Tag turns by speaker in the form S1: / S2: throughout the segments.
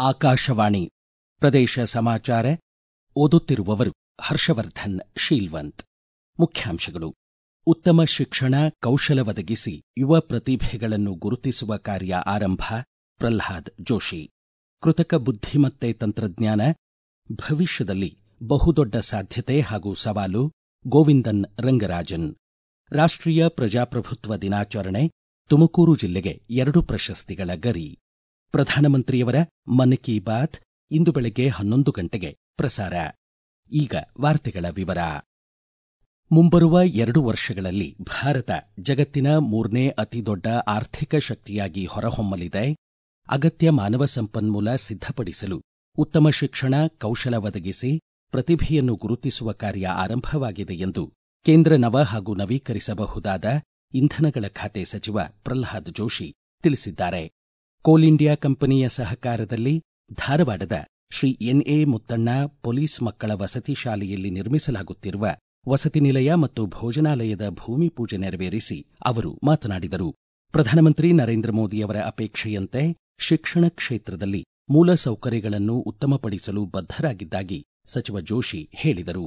S1: ಆಕಾಶವಾಣಿ ಪ್ರದೇಶ ಸಮಾಚಾರ ಓದುತ್ತಿರುವವರು ಹರ್ಷವರ್ಧನ್ ಶೀಲ್ವಂತ್ ಮುಖ್ಯಾಂಶಗಳು ಉತ್ತಮ ಶಿಕ್ಷಣ ಕೌಶಲ ಒದಗಿಸಿ ಯುವ ಪ್ರತಿಭೆಗಳನ್ನು ಗುರುತಿಸುವ ಕಾರ್ಯ ಆರಂಭ ಪ್ರಲ್ಹಾದ್ ಜೋಶಿ ಕೃತಕ ಬುದ್ಧಿಮತ್ತೆ ತಂತ್ರಜ್ಞಾನ ಭವಿಷ್ಯದಲ್ಲಿ ಬಹುದೊಡ್ಡ ಸಾಧ್ಯತೆ ಹಾಗೂ ಸವಾಲು ಗೋವಿಂದನ್ ರಂಗರಾಜನ್ ರಾಷ್ಟ್ರೀಯ ಪ್ರಜಾಪ್ರಭುತ್ವ ದಿನಾಚರಣೆ ತುಮಕೂರು ಜಿಲ್ಲೆಗೆ ಎರಡು ಪ್ರಶಸ್ತಿಗಳ ಗರಿ ಪ್ರಧಾನಮಂತ್ರಿಯವರ ಮನ್ ಕಿ ಬಾತ್ ಇಂದು ಬೆಳಗ್ಗೆ ಹನ್ನೊಂದು ಗಂಟೆಗೆ ಪ್ರಸಾರ ಈಗ ವಾರ್ತೆಗಳ ವಿವರ ಮುಂಬರುವ ಎರಡು ವರ್ಷಗಳಲ್ಲಿ ಭಾರತ ಜಗತ್ತಿನ ಮೂರನೇ ಅತಿದೊಡ್ಡ ಆರ್ಥಿಕ ಶಕ್ತಿಯಾಗಿ ಹೊರಹೊಮ್ಮಲಿದೆ ಅಗತ್ಯ ಮಾನವ ಸಂಪನ್ಮೂಲ ಸಿದ್ಧಪಡಿಸಲು ಉತ್ತಮ ಶಿಕ್ಷಣ ಕೌಶಲ ಒದಗಿಸಿ ಪ್ರತಿಭೆಯನ್ನು ಗುರುತಿಸುವ ಕಾರ್ಯ ಆರಂಭವಾಗಿದೆ ಎಂದು ಕೇಂದ್ರ ನವ ಹಾಗೂ ನವೀಕರಿಸಬಹುದಾದ ಇಂಧನಗಳ ಖಾತೆ ಸಚಿವ ಪ್ರಲ್ಹಾದ್ ಜೋಶಿ ತಿಳಿಸಿದ್ದಾರೆ ಕೋಲ್ ಇಂಡಿಯಾ ಕಂಪನಿಯ ಸಹಕಾರದಲ್ಲಿ ಧಾರವಾಡದ ಶ್ರೀ ಎನ್ಎ ಮುತ್ತಣ್ಣ ಪೊಲೀಸ್ ಮಕ್ಕಳ ವಸತಿ ಶಾಲೆಯಲ್ಲಿ ನಿರ್ಮಿಸಲಾಗುತ್ತಿರುವ ವಸತಿ ನಿಲಯ ಮತ್ತು ಭೋಜನಾಲಯದ ಭೂಮಿ ಪೂಜೆ ನೆರವೇರಿಸಿ ಅವರು ಮಾತನಾಡಿದರು ಪ್ರಧಾನಮಂತ್ರಿ ನರೇಂದ್ರ ಮೋದಿಯವರ ಅಪೇಕ್ಷೆಯಂತೆ ಶಿಕ್ಷಣ ಕ್ಷೇತ್ರದಲ್ಲಿ ಮೂಲ ಸೌಕರ್ಯಗಳನ್ನು ಉತ್ತಮಪಡಿಸಲು ಬದ್ಧರಾಗಿದ್ದಾಗಿ ಸಚಿವ ಜೋಶಿ ಹೇಳಿದರು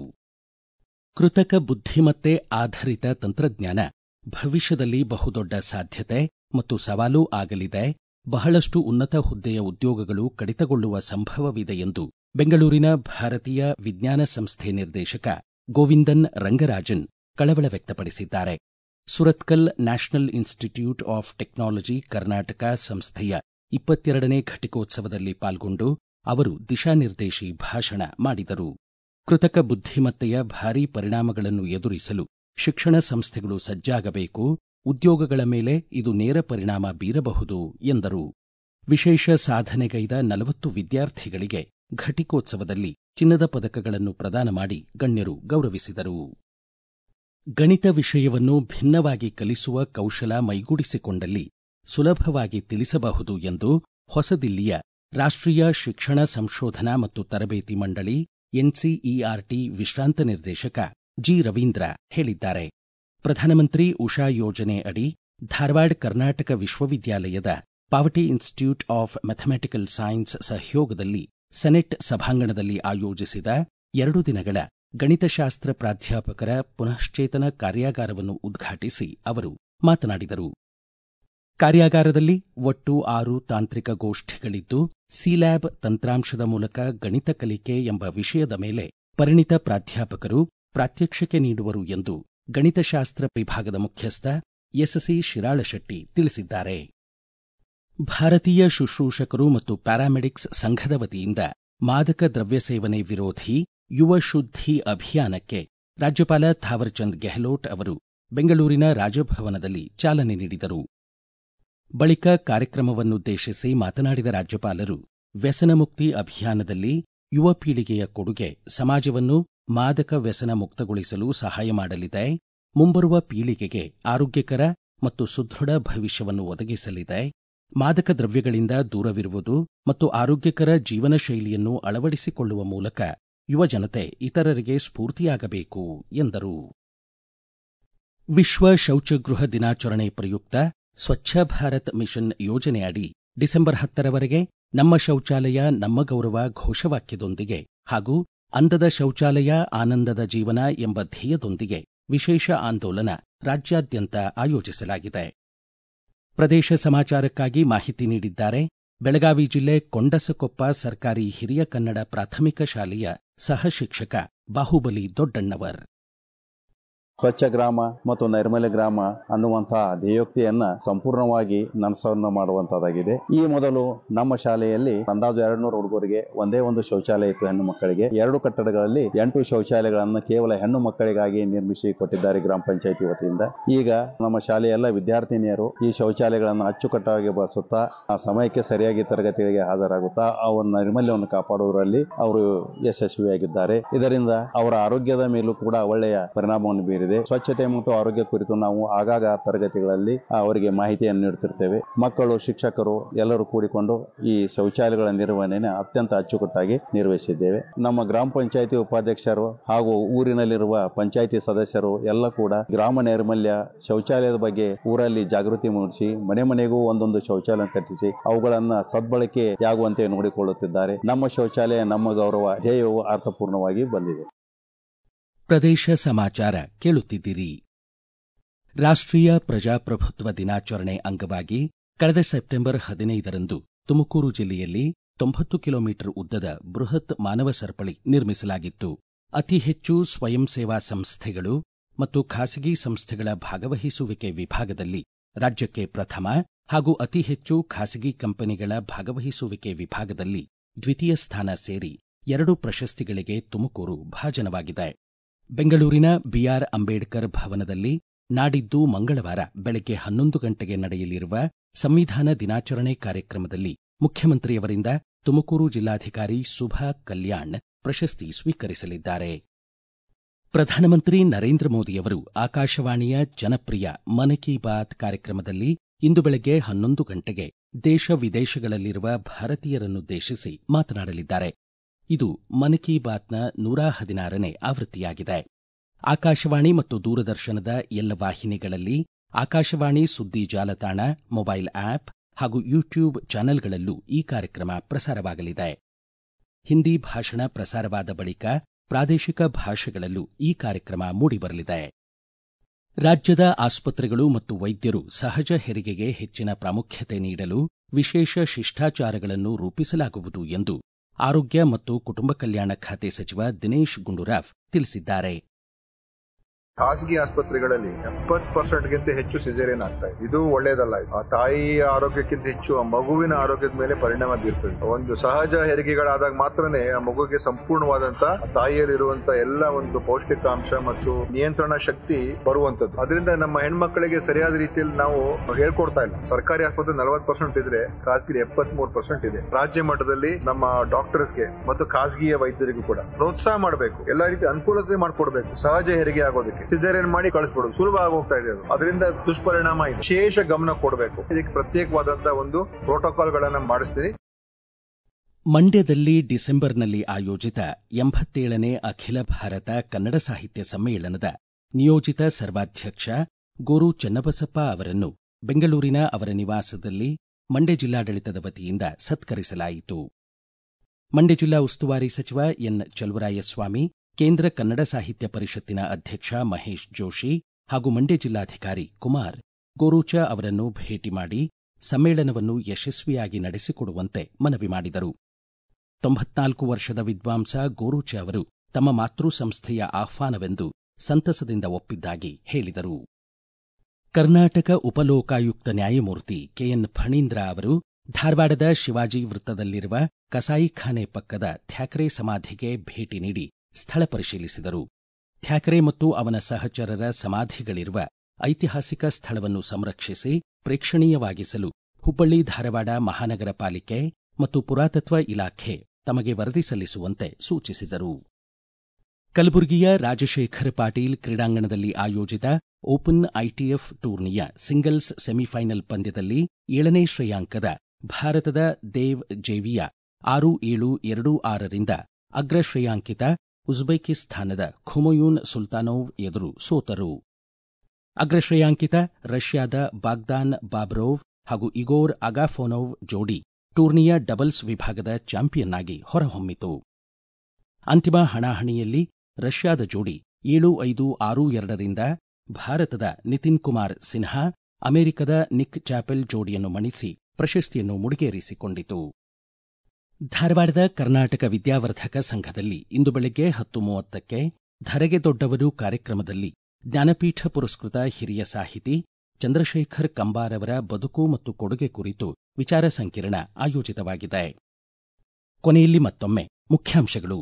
S1: ಕೃತಕ ಬುದ್ಧಿಮತ್ತೆ ಆಧರಿತ ತಂತ್ರಜ್ಞಾನ ಭವಿಷ್ಯದಲ್ಲಿ ಬಹುದೊಡ್ಡ ಸಾಧ್ಯತೆ ಮತ್ತು ಸವಾಲೂ ಆಗಲಿದೆ ಬಹಳಷ್ಟು ಉನ್ನತ ಹುದ್ದೆಯ ಉದ್ಯೋಗಗಳು ಕಡಿತಗೊಳ್ಳುವ ಸಂಭವವಿದೆ ಎಂದು ಬೆಂಗಳೂರಿನ ಭಾರತೀಯ ವಿಜ್ಞಾನ ಸಂಸ್ಥೆ ನಿರ್ದೇಶಕ ಗೋವಿಂದನ್ ರಂಗರಾಜನ್ ಕಳವಳ ವ್ಯಕ್ತಪಡಿಸಿದ್ದಾರೆ Surathkal national institute of technology Karnataka ಸಂಸ್ಥೆಯ ಇಪ್ಪತ್ತೆರಡನೇ ಘಟಿಕೋತ್ಸವದಲ್ಲಿ ಪಾಲ್ಗೊಂಡು ಅವರು ದಿಶಾನಿರ್ದೇಶಿ ಭಾಷಣ ಮಾಡಿದರು ಕೃತಕ ಬುದ್ಧಿಮತ್ತೆಯ ಭಾರೀ ಪರಿಣಾಮಗಳನ್ನು ಎದುರಿಸಲು ಶಿಕ್ಷಣ ಸಂಸ್ಥೆಗಳು ಸಜ್ಜಾಗಬೇಕು ಉದ್ಯೋಗಗಳ ಮೇಲೆ ಇದು ನೇರ ಪರಿಣಾಮ ಬೀರಬಹುದು ಎಂದರು ವಿಶೇಷ ಸಾಧನೆಗೈದ ನಲವತ್ತು ವಿದ್ಯಾರ್ಥಿಗಳಿಗೆ ಘಟಿಕೋತ್ಸವದಲ್ಲಿ ಚಿನ್ನದ ಪದಕಗಳನ್ನು ಪ್ರದಾನ ಮಾಡಿ ಗಣ್ಯರು ಗೌರವಿಸಿದರು ಗಣಿತ ವಿಷಯವನ್ನು ಭಿನ್ನವಾಗಿ ಕಲಿಸುವ ಕೌಶಲ ಮೈಗೂಡಿಸಿಕೊಂಡಲ್ಲಿ ಸುಲಭವಾಗಿ ತಿಳಿಸಬಹುದು ಎಂದು ಹೊಸದಿಲ್ಲಿಯ ರಾಷ್ಟ್ರೀಯ ಶಿಕ್ಷಣ ಸಂಶೋಧನಾ ಮತ್ತು ತರಬೇತಿ ಮಂಡಳಿ ಎನ್ಸಿಇಆರ್ಟಿ ವಿಶ್ರಾಂತ ನಿರ್ದೇಶಕ ಜಿ ರವೀಂದ್ರ ಹೇಳಿದ್ದಾರೆ ಪ್ರಧಾನಮಂತ್ರಿ ಉಷಾ ಯೋಜನೆ ಅಡಿ ಧಾರವಾಡ ಕರ್ನಾಟಕ ವಿಶ್ವವಿದ್ಯಾಲಯದ Pavate institute of mathematical science ಸಹಯೋಗದಲ್ಲಿ ಸೆನೆಟ್ ಸಭಾಂಗಣದಲ್ಲಿ ಆಯೋಜಿಸಿದ ಎರಡು ದಿನಗಳ ಗಣಿತಶಾಸ್ತ್ರ ಪ್ರಾಧ್ಯಾಪಕರ ಪುನಶ್ಚೇತನ ಕಾರ್ಯಾಗಾರವನ್ನು ಉದ್ಘಾಟಿಸಿ ಅವರು ಮಾತನಾಡಿದರು ಕಾರ್ಯಾಗಾರದಲ್ಲಿ ಒಟ್ಟು ಆರು ತಾಂತ್ರಿಕ ಗೋಷ್ಠಿಗಳಿದ್ದು ಸಿಲ್ಯಾಬ್ ತಂತ್ರಾಂಶದ ಮೂಲಕ ಗಣಿತ ಕಲಿಕೆ ಎಂಬ ವಿಷಯದ ಮೇಲೆ ಪರಿಣಿತ ಪ್ರಾಧ್ಯಾಪಕರು ಪ್ರಾತ್ಯಕ್ಷಿಕೆ ನೀಡುವರು ಎಂದು ಗಣಿತಶಾಸ್ತ್ರ ವಿಭಾಗದ ಮುಖ್ಯಸ್ಥ ಎಸ್ಸಿ ಶಿರಾಳಶೆಟ್ಟಿ ತಿಳಿಸಿದ್ದಾರೆ ಭಾರತೀಯ ಶುಶ್ರೂಷಕರು ಮತ್ತು ಪ್ಯಾರಾಮೆಡಿಕ್ಸ್ ಸಂಘದ ವತಿಯಿಂದ ಮಾದಕ ದ್ರವ್ಯ ಸೇವನೆ ವಿರೋಧಿ ಯುವ ಶುದ್ಧಿ ಅಭಿಯಾನಕ್ಕೆ ರಾಜ್ಯಪಾಲ ಥಾವರ್ಚಂದ್ ಗೆಹ್ಲೋಟ್ ಅವರು ಬೆಂಗಳೂರಿನ ರಾಜಭವನದಲ್ಲಿ ಚಾಲನೆ ನೀಡಿದರು ಬಳಿಕ ಕಾರ್ಯಕ್ರಮವನ್ನುದ್ದೇಶಿಸಿ ಮಾತನಾಡಿದ ರಾಜ್ಯಪಾಲರು ವ್ಯಸನ ಮುಕ್ತಿ ಅಭಿಯಾನದಲ್ಲಿ ಯುವ ಪೀಳಿಗೆಯ ಕೊಡುಗೆ ಸಮಾಜವನ್ನು ಮಾದಕ ವ್ಯಸನ ಮುಕ್ತಗೊಳಿಸಲು ಸಹಾಯ ಮಾಡಲಿದೆ ಮುಂಬರುವ ಪೀಳಿಗೆಗೆ ಆರೋಗ್ಯಕರ ಮತ್ತು ಸುದೃಢ ಭವಿಷ್ಯವನ್ನು ಒದಗಿಸಲಿದೆ ಮಾದಕ ದ್ರವ್ಯಗಳಿಂದ ದೂರವಿರುವುದು ಮತ್ತು ಆರೋಗ್ಯಕರ ಜೀವನ ಶೈಲಿಯನ್ನು ಅಳವಡಿಸಿಕೊಳ್ಳುವ ಮೂಲಕ ಯುವಜನತೆ ಇತರರಿಗೆ ಸ್ಫೂರ್ತಿಯಾಗಬೇಕು ಎಂದರು ವಿಶ್ವ ಶೌಚಗೃಹ ದಿನಾಚರಣೆ ಪ್ರಯುಕ್ತ ಸ್ವಚ್ಛ ಭಾರತ್ ಮಿಷನ್ ಯೋಜನೆ ಅಡಿ ಡಿಸೆಂಬರ್ ಹತ್ತರವರೆಗೆ ನಮ್ಮ ಶೌಚಾಲಯ ನಮ್ಮ ಗೌರವ ಘೋಷವಾಕ್ಯದೊಂದಿಗೆ ಹಾಗೂ ಅಂದದ ಶೌಚಾಲಯ ಆನಂದದ ಜೀವನ ಎಂಬ ಧ್ಯೇಯದೊಂದಿಗೆ ವಿಶೇಷ ಆಂದೋಲನ ರಾಜ್ಯಾದ್ಯಂತ ಆಯೋಜಿಸಲಾಗಿದೆ ಪ್ರದೇಶ ಸಮಾಚಾರಕ್ಕಾಗಿ ಮಾಹಿತಿ ನೀಡಿದ್ದಾರೆ ಬೆಳಗಾವಿ ಜಿಲ್ಲೆ ಕೊಂಡಸಕೊಪ್ಪ ಸರ್ಕಾರಿ ಹಿರಿಯ ಕನ್ನಡ ಪ್ರಾಥಮಿಕ ಶಾಲೆಯ ಸಹ ಶಿಕ್ಷಕ ಬಾಹುಬಲಿ ದೊಡ್ಡಣ್ಣವರ್
S2: ಸ್ವಚ್ಛ ಗ್ರಾಮ ಮತ್ತು ನೈರ್ಮಲ್ಯ ಗ್ರಾಮ ಅನ್ನುವಂತಹ ಧ್ಯೇಯೋಕ್ತಿಯನ್ನ ಸಂಪೂರ್ಣವಾಗಿ ನನಸನ್ನು ಮಾಡುವಂತಹದ್ದಾಗಿದೆ ಈ ಮೊದಲು ನಮ್ಮ ಶಾಲೆಯಲ್ಲಿ ಅಂದಾಜು ಎರಡು ನೂರು ಹುಡುಗರಿಗೆ ಒಂದೇ ಒಂದು ಶೌಚಾಲಯ ಇತ್ತು ಹೆಣ್ಣು ಮಕ್ಕಳಿಗೆ ಎರಡು ಕಟ್ಟಡಗಳಲ್ಲಿ ಎಂಟು ಶೌಚಾಲಯಗಳನ್ನು ಕೇವಲ ಹೆಣ್ಣು ಮಕ್ಕಳಿಗಾಗಿ ನಿರ್ಮಿಸಿ ಕೊಟ್ಟಿದ್ದಾರೆ ಗ್ರಾಮ ಪಂಚಾಯಿತಿ ವತಿಯಿಂದ ಈಗ ನಮ್ಮ ಶಾಲೆಯ ಎಲ್ಲ ವಿದ್ಯಾರ್ಥಿನಿಯರು ಈ ಶೌಚಾಲಯಗಳನ್ನು ಅಚ್ಚುಕಟ್ಟಾಗಿ ಬಳಸುತ್ತಾ ಆ ಸಮಯಕ್ಕೆ ಸರಿಯಾಗಿ ತರಗತಿಗಳಿಗೆ ಹಾಜರಾಗುತ್ತಾ ಅವರ ನೈರ್ಮಲ್ಯವನ್ನು ಕಾಪಾಡುವುದರಲ್ಲಿ ಅವರು ಯಶಸ್ವಿಯಾಗಿದ್ದಾರೆ ಇದರಿಂದ ಅವರ ಆರೋಗ್ಯದ ಮೇಲೂ ಕೂಡ ಒಳ್ಳೆಯ ಪರಿಣಾಮವನ್ನು ಬೀರಿದೆ ಸೇರಿದೆ ಸ್ವಚ್ಛತೆ ಮತ್ತು ಆರೋಗ್ಯ ಕುರಿತು ನಾವು ಆಗಾಗ ತರಗತಿಗಳಲ್ಲಿ ಅವರಿಗೆ ಮಾಹಿತಿಯನ್ನು ನೀಡುತ್ತಿರ್ತೇವೆ ಮಕ್ಕಳು ಶಿಕ್ಷಕರು ಎಲ್ಲರೂ ಕೂಡಿಕೊಂಡು ಈ ಶೌಚಾಲಯಗಳ ನಿರ್ವಹಣೆಯನ್ನು ಅತ್ಯಂತ ಅಚ್ಚುಕಟ್ಟಾಗಿ ನಿರ್ವಹಿಸಿದ್ದೇವೆ ನಮ್ಮ ಗ್ರಾಮ ಪಂಚಾಯಿತಿ ಉಪಾಧ್ಯಕ್ಷರು ಹಾಗೂ ಊರಿನಲ್ಲಿರುವ ಪಂಚಾಯಿತಿ ಸದಸ್ಯರು ಎಲ್ಲ ಕೂಡ ಗ್ರಾಮ ನೈರ್ಮಲ್ಯ ಶೌಚಾಲಯದ ಬಗ್ಗೆ ಊರಲ್ಲಿ ಜಾಗೃತಿ ಮೂಡಿಸಿ ಮನೆ ಮನೆಗೂ ಒಂದೊಂದು ಶೌಚಾಲಯ ಕಟ್ಟಿಸಿ ಅವುಗಳನ್ನ ಸದ್ಬಳಕೆಯಾಗುವಂತೆ ನೋಡಿಕೊಳ್ಳುತ್ತಿದ್ದಾರೆ ನಮ್ಮ ಶೌಚಾಲಯ ನಮ್ಮ ಗೌರವ ಧ್ಯೇಯವು ಅರ್ಥಪೂರ್ಣವಾಗಿ ಬಂದಿದೆ
S1: ಪ್ರದೇಶ ಸಮಾಚಾರ ಕೇಳುತ್ತಿದ್ದೀರಿ ರಾಷ್ಟ್ರೀಯ ಪ್ರಜಾಪ್ರಭುತ್ವ ದಿನಾಚರಣೆ ಅಂಗವಾಗಿ ಕಳೆದ ಸೆಪ್ಟೆಂಬರ್ ಹದಿನೈದರಂದು ತುಮಕೂರು ಜಿಲ್ಲೆಯಲ್ಲಿ ತೊಂಬತ್ತು ಕಿಲೋಮೀಟರ್ ಉದ್ದದ ಬೃಹತ್ ಮಾನವ ಸರಪಳಿ ನಿರ್ಮಿಸಲಾಗಿತ್ತು ಅತಿ ಹೆಚ್ಚು ಸ್ವಯಂ ಸೇವಾ ಸಂಸ್ಥೆಗಳು ಮತ್ತು ಖಾಸಗಿ ಸಂಸ್ಥೆಗಳ ಭಾಗವಹಿಸುವಿಕೆ ವಿಭಾಗದಲ್ಲಿ ರಾಜ್ಯಕ್ಕೆ ಪ್ರಥಮ ಹಾಗೂ ಅತಿ ಹೆಚ್ಚು ಖಾಸಗಿ ಕಂಪನಿಗಳ ಭಾಗವಹಿಸುವಿಕೆ ವಿಭಾಗದಲ್ಲಿ ದ್ವಿತೀಯ ಸ್ಥಾನ ಸೇರಿ ಎರಡು ಪ್ರಶಸ್ತಿಗಳಿಗೆ ತುಮಕೂರು ಭಾಜನವಾಗಿದೆ ಬೆಂಗಳೂರಿನ ಬಿಆರ್ ಅಂಬೇಡ್ಕರ್ ಭವನದಲ್ಲಿ ನಾಡಿದ್ದು ಮಂಗಳವಾರ ಬೆಳಗ್ಗೆ ಹನ್ನೊಂದು ಗಂಟೆಗೆ ನಡೆಯಲಿರುವ ಸಂವಿಧಾನ ದಿನಾಚರಣೆ ಕಾರ್ಯಕ್ರಮದಲ್ಲಿ ಮುಖ್ಯಮಂತ್ರಿಯವರಿಂದ ತುಮಕೂರು ಜಿಲ್ಲಾಧಿಕಾರಿ ಸುಭಾ ಕಲ್ಯಾಣ್ ಪ್ರಶಸ್ತಿ ಸ್ವೀಕರಿಸಲಿದ್ದಾರೆ ಪ್ರಧಾನಮಂತ್ರಿ ನರೇಂದ್ರ ಮೋದಿಯವರು ಆಕಾಶವಾಣಿಯ ಜನಪ್ರಿಯ ಮನ್ ಕಿ ಬಾತ್ ಕಾರ್ಯಕ್ರಮದಲ್ಲಿ ಇಂದು ಬೆಳಗ್ಗೆ ಹನ್ನೊಂದು ಗಂಟೆಗೆ ದೇಶ ವಿದೇಶಗಳಲ್ಲಿರುವ ಭಾರತೀಯರನ್ನುದ್ದೇಶಿಸಿ ಮಾತನಾಡಲಿದ್ದಾರೆ ಇದು ಮನ್ ಕಿ ಬಾತ್ನ ನೂರ ಹದಿನಾರನೇ ಆವೃತ್ತಿಯಾಗಿದೆ ಆಕಾಶವಾಣಿ ಮತ್ತು ದೂರದರ್ಶನದ ಎಲ್ಲ ವಾಹಿನಿಗಳಲ್ಲಿ ಆಕಾಶವಾಣಿ ಸುದ್ದಿ ಜಾಲತಾಣ ಮೊಬೈಲ್ ಆಪ್ ಹಾಗೂ ಯೂಟ್ಯೂಬ್ ಚಾನೆಲ್ಗಳಲ್ಲೂ ಈ ಕಾರ್ಯಕ್ರಮ ಪ್ರಸಾರವಾಗಲಿದೆ ಹಿಂದಿ ಭಾಷಣ ಪ್ರಸಾರವಾದ ಬಳಿಕ ಪ್ರಾದೇಶಿಕ ಭಾಷೆಗಳಲ್ಲೂ ಈ ಕಾರ್ಯಕ್ರಮ ಮೂಡಿಬರಲಿದೆ ರಾಜ್ಯದ ಆಸ್ಪತ್ರೆಗಳು ಮತ್ತು ವೈದ್ಯರು ಸಹಜ ಹೆರಿಗೆಗೆ ಹೆಚ್ಚಿನ ಪ್ರಾಮುಖ್ಯತೆ ನೀಡಲು ವಿಶೇಷ ಶಿಷ್ಟಾಚಾರಗಳನ್ನು ರೂಪಿಸಲಾಗುವುದು ಎಂದು ಆರೋಗ್ಯ ಮತ್ತು ಕುಟುಂಬ ಕಲ್ಯಾಣ ಖಾತೆ ಸಚಿವ ದಿನೇಶ್ ಗುಂಡೂರಾವ್ ತಿಳಿಸಿದ್ದಾರೆ
S3: ಖಾಸಗಿ ಆಸ್ಪತ್ರೆಗಳಲ್ಲಿ ಎಪ್ಪತ್ತು ಪರ್ಸೆಂಟ್ ಗಿಂತ ಹೆಚ್ಚು ಸಿಸೇರಿಯನ್ ಆಗ್ತಾ ಇದೆ ಇದು ಒಳ್ಳೇದಲ್ಲ ಆ ತಾಯಿಯ ಆರೋಗ್ಯಕ್ಕಿಂತ ಹೆಚ್ಚು ಆ ಮಗುವಿನ ಆರೋಗ್ಯದ ಮೇಲೆ ಪರಿಣಾಮ ಬೀರ್ತದೆ ಒಂದು ಸಹಜ ಹೆರಿಗೆಗಳಾದಾಗ ಮಾತ್ರನೇ ಆ ಮಗುಗೆ ಸಂಪೂರ್ಣವಾದಂತ ತಾಯಿಯಲ್ಲಿರುವಂತ ಎಲ್ಲ ಒಂದು ಪೌಷ್ಟಿಕಾಂಶ ಮತ್ತು ನಿಯಂತ್ರಣ ಶಕ್ತಿ ಬರುವಂತದ್ದು ಅದರಿಂದ ನಮ್ಮ ಹೆಣ್ಮಕ್ಳಿಗೆ ಸರಿಯಾದ ರೀತಿಯಲ್ಲಿ ನಾವು ಹೇಳ್ಕೊಡ್ತಾ ಇಲ್ಲ ಸರ್ಕಾರಿ ಆಸ್ಪತ್ರೆ ನಲವತ್ತು ಪರ್ಸೆಂಟ್ ಇದ್ರೆ ಖಾಸಗಿ ಎಪ್ಪತ್ತ್ ಮೂರು ಪರ್ಸೆಂಟ್ ಇದೆ ರಾಜ್ಯ ಮಟ್ಟದಲ್ಲಿ ನಮ್ಮ ಡಾಕ್ಟರ್ಸ್ಗೆ ಮತ್ತು ಖಾಸಗಿಯ ವೈದ್ಯರಿಗೂ ಕೂಡ ಪ್ರೋತ್ಸಾಹ ಮಾಡಬೇಕು ಎಲ್ಲಾ ರೀತಿ ಅನುಕೂಲತೆ ಮಾಡ್ಕೊಡ್ಬೇಕು ಸಹಜ ಹೆರಿಗೆ ಆಗೋದಕ್ಕೆ ಸಿಸೇರಿಯನ್ ಮಾಡಿ ಕಳಿಸ್ಬಿಡೋದು ಸುಲಭ ಆಗಿ ಹೋಗ್ತಾ ಇದೆ ಅದು ಅದರಿಂದ ದುಷ್ಪರಿಣಾಮ ಇದೆ ವಿಶೇಷ ಗಮನ ಕೊಡಬೇಕು ಇದಕ್ಕೆ ಪ್ರತ್ಯೇಕವಾದಂತಹ ಒಂದು ಪ್ರೋಟೋಕಾಲ್ ಗಳನ್ನ ಮಾಡಿಸ್ತೀನಿ
S1: ಮಂಡ್ಯದಲ್ಲಿ ಡಿಸೆಂಬರ್ನಲ್ಲಿ ಆಯೋಜಿತ ಎಂಬತ್ತೇಳನೇ ಅಖಿಲ ಭಾರತ ಕನ್ನಡ ಸಾಹಿತ್ಯ ಸಮ್ಮೇಳನದ ನಿಯೋಜಿತ ಸರ್ವಾಧ್ಯಕ್ಷ ಗೋರು ಚನ್ನಬಸಪ್ಪ ಅವರನ್ನು ಬೆಂಗಳೂರಿನ ಅವರ ನಿವಾಸದಲ್ಲಿ ಮಂಡ್ಯ ಜಿಲ್ಲಾಡಳಿತದ ವತಿಯಿಂದ ಸತ್ಕರಿಸಲಾಯಿತು ಮಂಡ್ಯ ಜಿಲ್ಲಾ ಉಸ್ತುವಾರಿ ಸಚಿವ ಎನ್ ಚಲುವರಾಯಸ್ವಾಮಿ ಕೇಂದ್ರ ಕನ್ನಡ ಸಾಹಿತ್ಯ ಪರಿಷತ್ತಿನ ಅಧ್ಯಕ್ಷ ಮಹೇಶ್ ಜೋಶಿ ಹಾಗೂ ಮಂಡ್ಯ ಜಿಲ್ಲಾಧಿಕಾರಿ ಕುಮಾರ್ ಗೋರೂಚ ಅವರನ್ನು ಭೇಟಿ ಮಾಡಿ ಸಮ್ಮೇಳನವನ್ನು ಯಶಸ್ವಿಯಾಗಿ ನಡೆಸಿಕೊಡುವಂತೆ ಮನವಿ ಮಾಡಿದರು ತೊಂಬತ್ನಾಲ್ಕು ವರ್ಷದ ವಿದ್ವಾಂಸ ಗೋರೂಚ ಅವರು ತಮ್ಮ ಮಾತೃ ಸಂಸ್ಥೆಯ ಆಹ್ವಾನವೆಂದು ಸಂತಸದಿಂದ ಒಪ್ಪಿದ್ದಾಗಿ ಹೇಳಿದರು ಕರ್ನಾಟಕ ಉಪಲೋಕಾಯುಕ್ತ ನ್ಯಾಯಮೂರ್ತಿ ಕೆಎನ್ ಫಣೀಂದ್ರ ಅವರು ಧಾರವಾಡದ ಶಿವಾಜಿ ವೃತ್ತದಲ್ಲಿರುವ ಕಸಾಯಿಖಾನೆ ಪಕ್ಕದ ಥ್ಯಾಕ್ರೆ ಸಮಾಧಿಗೆ ಭೇಟಿ ನೀಡಿ ಸ್ಥಳ ಪರಿಶೀಲಿಸಿದರು ಥ್ಯಾಕ್ರೆ ಮತ್ತು ಅವನ ಸಹಚರರ ಸಮಾಧಿಗಳಿರುವ ಐತಿಹಾಸಿಕ ಸ್ಥಳವನ್ನು ಸಂರಕ್ಷಿಸಿ ಪ್ರೇಕ್ಷಣೀಯವಾಗಿಸಲು ಹುಬ್ಬಳ್ಳಿ ಧಾರವಾಡ ಮಹಾನಗರ ಪಾಲಿಕೆ ಮತ್ತು ಪುರಾತತ್ವ ಇಲಾಖೆ ತಮಗೆ ವರದಿ ಸಲ್ಲಿಸುವಂತೆ ಸೂಚಿಸಿದರು ಕಲಬುರಗಿಯ ರಾಜಶೇಖರ್ ಪಾಟೀಲ್ ಕ್ರೀಡಾಂಗಣದಲ್ಲಿ ಆಯೋಜಿತ ಓಪನ್ ಐಟಿಎಫ್ ಟೂರ್ನಿಯ ಸಿಂಗಲ್ಸ್ ಸೆಮಿಫೈನಲ್ ಪಂದ್ಯದಲ್ಲಿ ಏಳನೇ ಶ್ರೇಯಾಂಕದ ಭಾರತದ ದೇವ್ ಜೇವಿಯಾ ಆರು ಏಳು ಎರಡು ಆರರಿಂದ ಅಗ್ರ ಶ್ರೇಯಾಂಕಿತ ಉಜ್ಬೇಕಿಸ್ತಾನದ ಖುಮಯೂನ್ ಸುಲ್ತಾನೋವ್ ಎದುರು ಸೋತರು ಅಗ್ರ ಶ್ರೇಯಾಂಕಿತ ರಷ್ಯಾದ ಬಾಗ್ದಾನ್ ಬಾಬ್ರೋವ್ ಹಾಗೂ ಇಗೋರ್ ಅಗಾಫೋನೋವ್ ಜೋಡಿ ಟೂರ್ನಿಯ ಡಬಲ್ಸ್ ವಿಭಾಗದ ಚಾಂಪಿಯನ್ ಆಗಿ ಹೊರಹೊಮ್ಮಿತು ಅಂತಿಮ ಹಣಾಹಣಿಯಲ್ಲಿ ರಷ್ಯಾದ ಜೋಡಿ ಏಳು ಐದು ಆರು ಎರಡರಿಂದ ಭಾರತದ ನಿತಿನ್ ಕುಮಾರ್ ಸಿನ್ಹಾ ಅಮೆರಿಕದ ನಿಕ್ ಚಾಪೆಲ್ ಜೋಡಿಯನ್ನು ಮಣಿಸಿ ಪ್ರಶಸ್ತಿಯನ್ನು ಮುಡಿಗೇರಿಸಿಕೊಂಡಿತು ಧಾರವಾಡದ ಕರ್ನಾಟಕ ವಿದ್ಯಾವರ್ಧಕ ಸಂಘದಲ್ಲಿ ಇಂದು ಬೆಳಗ್ಗೆ ಹತ್ತು ಮೂವತ್ತಕ್ಕೆ ಧರೆಗೆ ದೊಡ್ಡವರು ಕಾರ್ಯಕ್ರಮದಲ್ಲಿ ಜ್ಞಾನಪೀಠ ಪುರಸ್ಕೃತ ಹಿರಿಯ ಸಾಹಿತಿ ಚಂದ್ರಶೇಖರ್ ಕಂಬಾರ್ ಅವರ ಬದುಕು ಮತ್ತು ಕೊಡುಗೆ ಕುರಿತು ವಿಚಾರ ಸಂಕಿರಣ ಆಯೋಜಿತವಾಗಿದೆ ಕೊನೆಯಲ್ಲಿ ಮತ್ತೊಮ್ಮೆ ಮುಖ್ಯಾಂಶಗಳು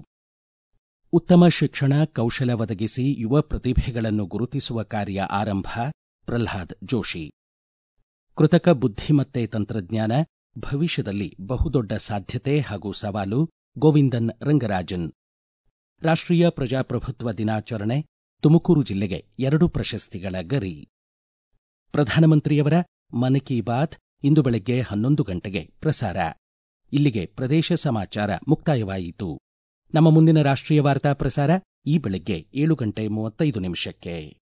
S1: ಉತ್ತಮ ಶಿಕ್ಷಣ ಕೌಶಲ ಒದಗಿಸಿ ಯುವ ಪ್ರತಿಭೆಗಳನ್ನು ಗುರುತಿಸುವ ಕಾರ್ಯ ಆರಂಭ ಪ್ರಹ್ಲಾದ್ ಜೋಶಿ ಕೃತಕ ಬುದ್ಧಿಮತ್ತೆ ತಂತ್ರಜ್ಞಾನ ಭವಿಷ್ಯದಲ್ಲಿ ಬಹುದೊಡ್ಡ ಸಾಧ್ಯತೆ ಹಾಗೂ ಸವಾಲು ಗೋವಿಂದನ್ ರಂಗರಾಜನ್ ರಾಷ್ಟ್ರೀಯ ಪ್ರಜಾಪ್ರಭುತ್ವ ದಿನಾಚರಣೆ ತುಮಕೂರು ಜಿಲ್ಲೆಗೆ ಎರಡು ಪ್ರಶಸ್ತಿಗಳ ಗರಿ ಪ್ರಧಾನಮಂತ್ರಿಯವರ ಮನ್ ಕಿ ಬಾತ್ ಇಂದು ಬೆಳಗ್ಗೆ ಹನ್ನೊಂದು ಗಂಟೆಗೆ ಪ್ರಸಾರ ಇಲ್ಲಿಗೆ ಪ್ರದೇಶ ಸಮಾಚಾರ ಮುಕ್ತಾಯವಾಯಿತು ನಮ್ಮ ಮುಂದಿನ ರಾಷ್ಟ್ರೀಯ ವಾರ್ತಾ ಪ್ರಸಾರ ಈ ಬೆಳಗ್ಗೆ ಏಳು ಗಂಟೆ ಮೂವತ್ತೈದು ನಿಮಿಷಕ್ಕೆ